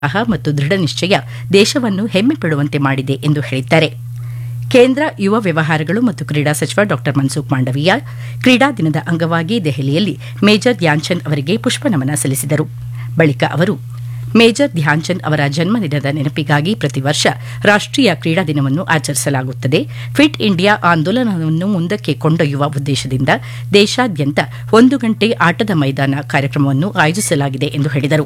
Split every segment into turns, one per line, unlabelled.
ಉತ್ಸಾಹ ಮತ್ತು ದೃಢ ನಿಶ್ಚಯ ದೇಶವನ್ನು ಹೆಮ್ಮೆ ಪಡುವಂತೆ ಮಾಡಿದೆ ಎಂದು ಹೇಳಿದ್ದಾರೆ ಕೇಂದ್ರ ಯುವ ವ್ಯವಹಾರಗಳು ಮತ್ತು ಕ್ರೀಡಾ ಸಚಿವ ಡಾ ಮನ್ಸುಖ್ ಮಾಂಡವೀಯ ಕ್ರೀಡಾ ದಿನದ ಅಂಗವಾಗಿ ದೆಹಲಿಯಲ್ಲಿ ಮೇಜರ್ ಧ್ಯಾನ್ಚಂದ್ ಅವರಿಗೆ ಪುಷ್ಪನಮನ ಸಲ್ಲಿಸಿದರು ಬಳಿಕ ಅವರು ಮೇಜರ್ ಧ್ಯಾನ್ಚಂದ್ ಅವರ ಜನ್ಮದಿನದ ನೆನಪಿಗಾಗಿ ಪ್ರತಿ ವರ್ಷ ರಾಷ್ಟೀಯ ಕ್ರೀಡಾ ದಿನವನ್ನು ಆಚರಿಸಲಾಗುತ್ತದೆ ಫಿಟ್ ಇಂಡಿಯಾ ಆಂದೋಲನವನ್ನು ಮುಂದಕ್ಕೆ ಕೊಂಡೊಯ್ಯುವ ಉದ್ದೇಶದಿಂದ ದೇಶಾದ್ಯಂತ ಒಂದು ಗಂಟೆ ಆಟದ ಮೈದಾನ ಕಾರ್ಯಕ್ರಮವನ್ನು ಆಯೋಜಿಸಲಾಗಿದೆ ಎಂದು ಹೇಳಿದರು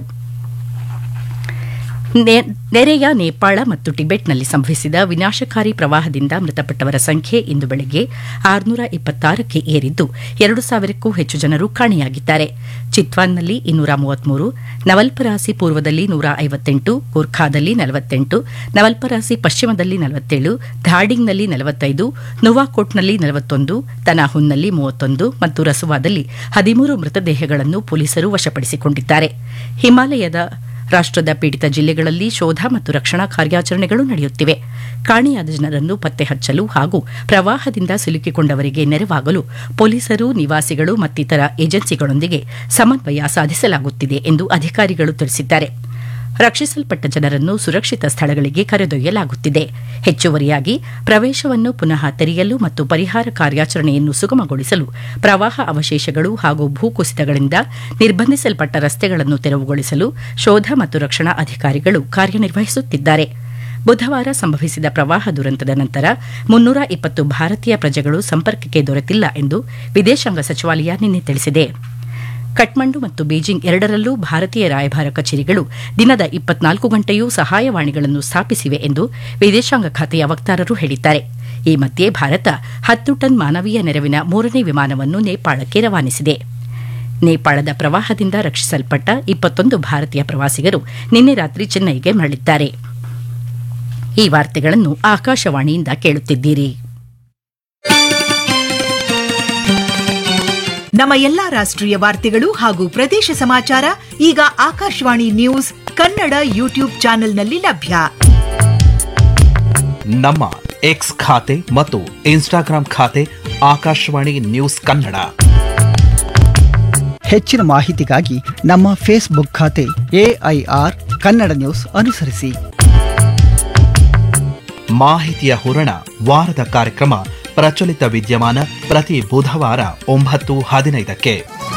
ನೆರೆಯ ನೇಪಾಳ ಮತ್ತು ಟಿಬೆಟ್ನಲ್ಲಿ ಸಂಭವಿಸಿದ ವಿನಾಶಕಾರಿ ಪ್ರವಾಹದಿಂದ ಮೃತಪಟ್ಟವರ ಸಂಖ್ಯೆ ಇಂದು ಬೆಳಗ್ಗೆ ಆರುನೂರ ಇಪ್ಪತ್ತಾರಕ್ಕೆ ಏರಿದ್ದು ಎರಡು ಸಾವಿರಕ್ಕೂ ಹೆಚ್ಚು ಜನರು ಕಾಣೆಯಾಗಿದ್ದಾರೆ ಚಿತ್ವಾನ್ನಲ್ಲಿ ಇನ್ನೂರ ಮೂವತ್ಮೂರು ನವಲ್ಪರಾಸಿ ಪೂರ್ವದಲ್ಲಿ ನೂರ ಐವತ್ತೆಂಟು ಗೂರ್ಖಾದಲ್ಲಿ ನಲವತ್ತೆಂಟು ನವಲ್ಪರಾಸಿ ಪಶ್ಚಿಮದಲ್ಲಿ ನಲವತ್ತೇಳು ಧಾಡಿಂಗ್ನಲ್ಲಿ ನಲವತ್ತೈದು ನುವಾಕೋಟ್ನಲ್ಲಿ ನಲವತ್ತೊಂದು ತನಾಹುನ್ನಲ್ಲಿ ಮೂವತ್ತೊಂದು ಮತ್ತು ರಸುವಾದಲ್ಲಿ ಹದಿಮೂರು ಮೃತದೇಹಗಳನ್ನು ಪೊಲೀಸರು ವಶಪಡಿಸಿಕೊಂಡಿದ್ದಾರೆ ಹಿಮಾಲಯದ ರಾಷ್ಟದ ಪೀಡಿತ ಜಿಲ್ಲೆಗಳಲ್ಲಿ ಶೋಧ ಮತ್ತು ರಕ್ಷಣಾ ಕಾರ್ಯಾಚರಣೆಗಳು ನಡೆಯುತ್ತಿವೆ ಕಾಣೆಯಾದ ಜನರನ್ನು ಪತ್ತೆ ಹಚ್ಚಲು ಹಾಗೂ ಪ್ರವಾಹದಿಂದ ಸಿಲುಕಿಕೊಂಡವರಿಗೆ ನೆರವಾಗಲು ಪೊಲೀಸರು ನಿವಾಸಿಗಳು ಮತ್ತಿತರ ಏಜೆನ್ಸಿಗಳೊಂದಿಗೆ ಸಮನ್ವಯ ಸಾಧಿಸಲಾಗುತ್ತಿದೆ ಎಂದು ಅಧಿಕಾರಿಗಳು ತಿಳಿಸಿದ್ದಾರೆ ರಕ್ಷಿಸಲ್ಪಟ್ಟ ಜನರನ್ನು ಸುರಕ್ಷಿತ ಸ್ಥಳಗಳಿಗೆ ಕರೆದೊಯ್ಯಲಾಗುತ್ತಿದೆ ಹೆಚ್ಚುವರಿಯಾಗಿ ಪ್ರವೇಶವನ್ನು ಪುನಃ ತೆರೆಯಲು ಮತ್ತು ಪರಿಹಾರ ಕಾರ್ಯಾಚರಣೆಯನ್ನು ಸುಗಮಗೊಳಿಸಲು ಪ್ರವಾಹ ಅವಶೇಷಗಳು ಹಾಗೂ ಭೂಕುಸಿತಗಳಿಂದ ನಿರ್ಬಂಧಿಸಲ್ಪಟ್ಟ ರಸ್ತೆಗಳನ್ನು ತೆರವುಗೊಳಿಸಲು ಶೋಧ ಮತ್ತು ರಕ್ಷಣಾ ಅಧಿಕಾರಿಗಳು ಕಾರ್ಯನಿರ್ವಹಿಸುತ್ತಿದ್ದಾರೆ ಬುಧವಾರ ಸಂಭವಿಸಿದ ಪ್ರವಾಹ ದುರಂತದ ನಂತರ ಮುನ್ನೂರ ಇಪ್ಪತ್ತು ಭಾರತೀಯ ಪ್ರಜೆಗಳು ಸಂಪರ್ಕಕ್ಕೆ ದೊರೆತಿಲ್ಲ ಎಂದು ವಿದೇಶಾಂಗ ಸಚಿವಾಲಯ ನಿನ್ನೆ ತಿಳಿಸಿದೆ ಕಠ್ಮಂಡು ಮತ್ತು ಬೀಜಿಂಗ್ ಎರಡರಲ್ಲೂ ಭಾರತೀಯ ರಾಯಭಾರ ಕಚೇರಿಗಳು ದಿನದ ಇಪ್ಪತ್ನಾಲ್ಕು ಗಂಟೆಯೂ ಸಹಾಯವಾಣಿಗಳನ್ನು ಸ್ಥಾಪಿಸಿವೆ ಎಂದು ವಿದೇಶಾಂಗ ಖಾತೆಯ ವಕ್ತಾರರು ಹೇಳಿದ್ದಾರೆ ಈ ಮಧ್ಯೆ ಭಾರತ ಹತ್ತು ಟನ್ ಮಾನವೀಯ ನೆರವಿನ ಮೂರನೇ ವಿಮಾನವನ್ನು ನೇಪಾಳಕ್ಕೆ ರವಾನಿಸಿದೆ ನೇಪಾಳದ ಪ್ರವಾಹದಿಂದ ರಕ್ಷಿಸಲ್ಪಟ್ಟ ಇಪ್ಪತ್ತೊಂದು ಭಾರತೀಯ ಪ್ರವಾಸಿಗರು ನಿನ್ನೆ ರಾತ್ರಿ ಚೆನ್ನೈಗೆ ಮರಳಿದ್ದಾರೆ ಈ ವಾರ್ತೆಗಳನ್ನು ಆಕಾಶವಾಣಿಯಿಂದ ಕೇಳುತ್ತಿದ್ದೀರಿ
ನಮ್ಮ ಎಲ್ಲಾ ರಾಷ್ಟ್ರೀಯ ವಾರ್ತೆಗಳು ಹಾಗೂ ಪ್ರದೇಶ ಸಮಾಚಾರ ಈಗ ಆಕಾಶವಾಣಿ ನ್ಯೂಸ್ ಕನ್ನಡ ಯೂಟ್ಯೂಬ್ ಚಾನೆಲ್ನಲ್ಲಿ ಲಭ್ಯ
ನಮ್ಮ ಎಕ್ಸ್ ಖಾತೆ ಮತ್ತು ಇನ್ಸ್ಟಾಗ್ರಾಂ ಖಾತೆ ಆಕಾಶವಾಣಿ ನ್ಯೂಸ್ ಕನ್ನಡ
ಹೆಚ್ಚಿನ ಮಾಹಿತಿಗಾಗಿ ನಮ್ಮ ಫೇಸ್ಬುಕ್ ಖಾತೆ ಎಐಆರ್ ಕನ್ನಡ ನ್ಯೂಸ್ ಅನುಸರಿಸಿ
ಮಾಹಿತಿಯ ಹೂರಣ ವಾರದ ಕಾರ್ಯಕ್ರಮ ಪ್ರಚಲಿತ ವಿದ್ಯಮಾನ ಪ್ರತಿ ಬುಧವಾರ ಒಂಬತ್ತು ಹದಿನೈದಕ್ಕೆ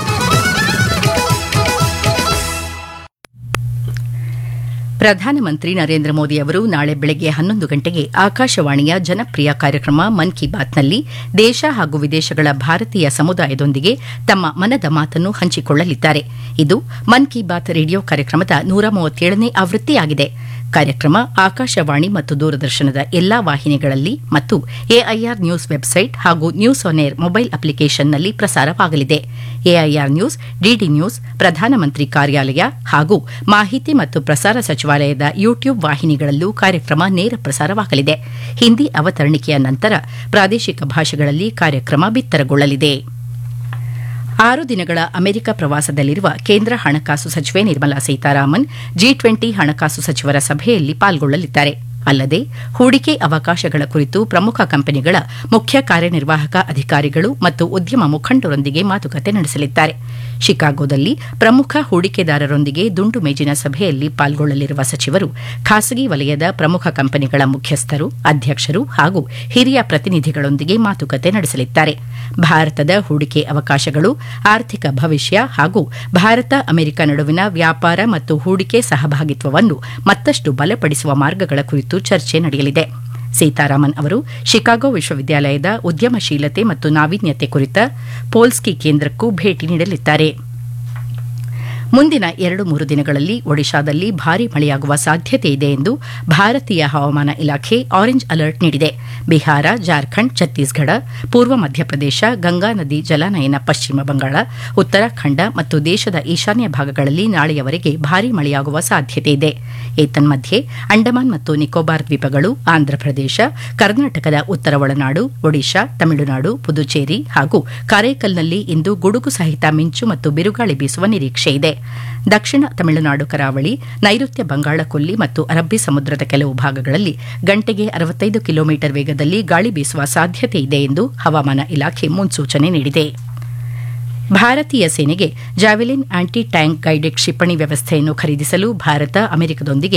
ಪ್ರಧಾನಮಂತ್ರಿ ನರೇಂದ್ರ ಮೋದಿ ಅವರು ನಾಳೆ ಬೆಳಗ್ಗೆ ಹನ್ನೊಂದು ಗಂಟೆಗೆ ಆಕಾಶವಾಣಿಯ ಜನಪ್ರಿಯ ಕಾರ್ಯಕ್ರಮ ಮನ್ ಕಿ ಬಾತ್ನಲ್ಲಿ ದೇಶ ಹಾಗೂ ವಿದೇಶಗಳ ಭಾರತೀಯ ಸಮುದಾಯದೊಂದಿಗೆ ತಮ್ಮ ಮನದ ಮಾತನ್ನು ಹಂಚಿಕೊಳ್ಳಲಿದ್ದಾರೆ ಇದು ಮನ್ ಕಿ ಬಾತ್ ರೇಡಿಯೋ ಕಾರ್ಯಕ್ರಮದ ನೂರ ಮೂವತ್ತೇಳನೇ ಆವೃತ್ತಿಯಾಗಿದೆ ಕಾರ್ಯಕ್ರಮ ಆಕಾಶವಾಣಿ ಮತ್ತು ದೂರದರ್ಶನದ ಎಲ್ಲಾ ವಾಹಿನಿಗಳಲ್ಲಿ ಮತ್ತು ಎಐಆರ್ ನ್ಯೂಸ್ ವೆಬ್ಸೈಟ್ ಹಾಗೂ ನ್ಯೂಸ್ ಆನ್ ಏರ್ ಮೊಬೈಲ್ ಅಪ್ಲಿಕೇಶನ್ನಲ್ಲಿ ಪ್ರಸಾರವಾಗಲಿದೆ ಎಐಆರ್ ನ್ಯೂಸ್ ಡಿಡಿ ನ್ಯೂಸ್ ಪ್ರಧಾನಮಂತ್ರಿ ಕಾರ್ಯಾಲಯ ಹಾಗೂ ಮಾಹಿತಿ ಮತ್ತು ಪ್ರಸಾರ ಸಚಿವಾಲಯದ ಯೂಟ್ಯೂಬ್ ವಾಹಿನಿಗಳಲ್ಲೂ ಕಾರ್ಯಕ್ರಮ ನೇರ ಪ್ರಸಾರವಾಗಲಿದೆ ಹಿಂದಿ ಅವತರಣಿಕೆಯ ನಂತರ ಪ್ರಾದೇಶಿಕ ಭಾಷೆಗಳಲ್ಲಿ ಕಾರ್ಯಕ್ರಮ ಬಿತ್ತರಗೊಳ್ಳಲಿದೆ ಆರು ದಿನಗಳ ಅಮೆರಿಕ ಪ್ರವಾಸದಲ್ಲಿರುವ ಕೇಂದ್ರ ಹಣಕಾಸು ಸಚಿವೆ ನಿರ್ಮಲಾ ಸೀತಾರಾಮನ್ ಜಿ ಟ್ವೆಂಟಿ ಹಣಕಾಸು ಸಚಿವರ ಸಭೆಯಲ್ಲಿ ಪಾಲ್ಗೊಳ್ಳಲಿದ್ದಾರೆ ಅಲ್ಲದೆ ಹೂಡಿಕೆ ಅವಕಾಶಗಳ ಕುರಿತು ಪ್ರಮುಖ ಕಂಪನಿಗಳ ಮುಖ್ಯ ಕಾರ್ಯನಿರ್ವಾಹಕ ಅಧಿಕಾರಿಗಳು ಮತ್ತು ಉದ್ಯಮ ಮುಖಂಡರೊಂದಿಗೆ ಮಾತುಕತೆ ನಡೆಸಲಿದ್ದಾರೆ ಶಿಕಾಗೋದಲ್ಲಿ ಪ್ರಮುಖ ಹೂಡಿಕೆದಾರರೊಂದಿಗೆ ದುಂಡು ಮೇಜಿನ ಸಭೆಯಲ್ಲಿ ಪಾಲ್ಗೊಳ್ಳಲಿರುವ ಸಚಿವರು ಖಾಸಗಿ ವಲಯದ ಪ್ರಮುಖ ಕಂಪನಿಗಳ ಮುಖ್ಯಸ್ಥರು ಅಧ್ಯಕ್ಷರು ಹಾಗೂ ಹಿರಿಯ ಪ್ರತಿನಿಧಿಗಳೊಂದಿಗೆ ಮಾತುಕತೆ ನಡೆಸಲಿದ್ದಾರೆ ಭಾರತದ ಹೂಡಿಕೆ ಅವಕಾಶಗಳು ಆರ್ಥಿಕ ಭವಿಷ್ಯ ಹಾಗೂ ಭಾರತ ಅಮೆರಿಕ ನಡುವಿನ ವ್ಯಾಪಾರ ಮತ್ತು ಹೂಡಿಕೆ ಸಹಭಾಗಿತ್ವವನ್ನು ಮತ್ತಷ್ಟು ಬಲಪಡಿಸುವ ಮಾರ್ಗಗಳ ಕುರಿತು ಚರ್ಚೆ ನಡೆಯಲಿದೆ ಸೀತಾರಾಮನ್ ಅವರು ಶಿಕಾಗೋ ವಿಶ್ವವಿದ್ಯಾಲಯದ ಉದ್ಯಮಶೀಲತೆ ಮತ್ತು ನಾವೀನ್ಯತೆ ಕುರಿತ ಪೋಲ್ಸ್ಕಿ ಕೇಂದ್ರಕ್ಕೂ ಭೇಟಿ ನೀಡಲಿದ್ದಾರೆ ಮುಂದಿನ ಎರಡು ಮೂರು ದಿನಗಳಲ್ಲಿ ಒಡಿಶಾದಲ್ಲಿ ಭಾರೀ ಮಳೆಯಾಗುವ ಸಾಧ್ಯತೆ ಇದೆ ಎಂದು ಭಾರತೀಯ ಹವಾಮಾನ ಇಲಾಖೆ ಆರೆಂಜ್ ಅಲರ್ಟ್ ನೀಡಿದೆ ಬಿಹಾರ ಜಾರ್ಖಂಡ್ ಛತ್ತೀಸ್ಗಢ ಪೂರ್ವ ಮಧ್ಯಪ್ರದೇಶ ಗಂಗಾ ನದಿ ಜಲಾನಯನ ಪಶ್ಚಿಮ ಬಂಗಾಳ ಉತ್ತರಾಖಂಡ ಮತ್ತು ದೇಶದ ಈಶಾನ್ಯ ಭಾಗಗಳಲ್ಲಿ ನಾಳೆಯವರೆಗೆ ಭಾರೀ ಮಳೆಯಾಗುವ ಸಾಧ್ಯತೆ ಇದೆ ಏತನ್ಮಧ್ಯೆ ಅಂಡಮಾನ್ ಮತ್ತು ನಿಕೋಬಾರ್ ದ್ವೀಪಗಳು ಆಂಧ್ರಪ್ರದೇಶ ಕರ್ನಾಟಕದ ಉತ್ತರ ಒಳನಾಡು ಒಡಿಶಾ ತಮಿಳುನಾಡು ಪುದುಚೇರಿ ಹಾಗೂ ಕಾರೈಕಲ್ನಲ್ಲಿ ಇಂದು ಗುಡುಗು ಸಹಿತ ಮಿಂಚು ಮತ್ತು ಬಿರುಗಾಳಿ ಬೀಸುವ ನಿರೀಕ್ಷೆ ಇದೆ ದಕ್ಷಿಣ ತಮಿಳುನಾಡು ಕರಾವಳಿ ನೈಋತ್ಯ ಬಂಗಾಳ ಕೊಲ್ಲಿ ಮತ್ತು ಅರಬ್ಬಿ ಸಮುದ್ರದ ಕೆಲವು ಭಾಗಗಳಲ್ಲಿ ಗಂಟೆಗೆ ಅರವತ್ತೈದು ಕಿಲೋಮೀಟರ್ ವೇಗದಲ್ಲಿ ಗಾಳಿ ಬೀಸುವ ಸಾಧ್ಯತೆ ಇದೆ ಎಂದು ಹವಾಮಾನ ಇಲಾಖೆ ಮುನ್ಸೂಚನೆ ನೀಡಿದೆ ಭಾರತೀಯ ಸೇನೆಗೆ ಜಾವೆಲಿನ್ ಆಂಟಿ ಟ್ಯಾಂಕ್ ಗೈಡೆಡ್ ಕ್ಷಿಪಣಿ ವ್ಯವಸ್ಥೆಯನ್ನು ಖರೀದಿಸಲು ಭಾರತ ಅಮೆರಿಕದೊಂದಿಗೆ